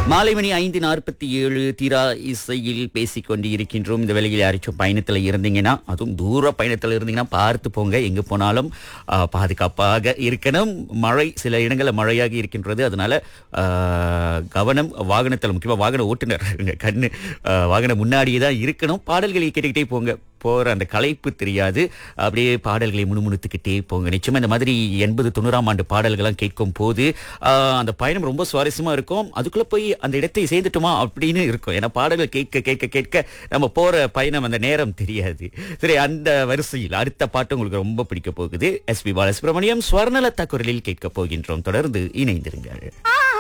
மாலை மணி ஐந்து நாற்பத்தி ஏழு தீரா இசையில் பேசிக் கொண்டு இருக்கின்றோம் இந்த வேலையில் யாராச்சும் பயணத்தில் இருந்தீங்கன்னா அதுவும் தூர பயணத்தில் இருந்தீங்கன்னா பார்த்து போங்க எங்கே போனாலும் ஆ, பாதுகாப்பாக இருக்கணும் மழை சில இடங்களில் மழையாக இருக்கின்றது அதனால ஆ, கவனம் வாகனத்தில் முக்கியமாக வாகன ஓட்டுநர் உங்க கண்ணு ஆ, வாகனம் முன்னாடியே தான் இருக்கணும் பாடல்களை கேட்டுக்கிட்டே போங்க போற அந்த களைப்பு தெரியாது அப்படியே பாடல்களை முணுமுணுத்துக்கிட்டே போங்க நிச்சயமா இந்த மாதிரி எண்பது தொண்ணூறாம் ஆண்டு பாடல்கள்லாம் கேட்கும் போது ஆஹ், அந்த பயணம் ரொம்ப சுவாரஸ்யமா இருக்கும் அதுக்குள்ள போய் அந்த இடத்தை சேர்ந்துட்டோமா அப்படின்னு இருக்கும் ஏன்னா பாடல்கள் கேட்க கேட்க கேட்க நம்ம போற பயணம் அந்த நேரம் தெரியாது சரி அந்த வரிசையில் அடுத்த பாட்டு உங்களுக்கு ரொம்ப பிடிக்க போகுது எஸ் பி பாலசுப்ரமணியம் ஸ்வர்ணலதா குரலில் கேட்க போகின்றோம் தொடர்ந்து இணைந்திருங்கள் ஆ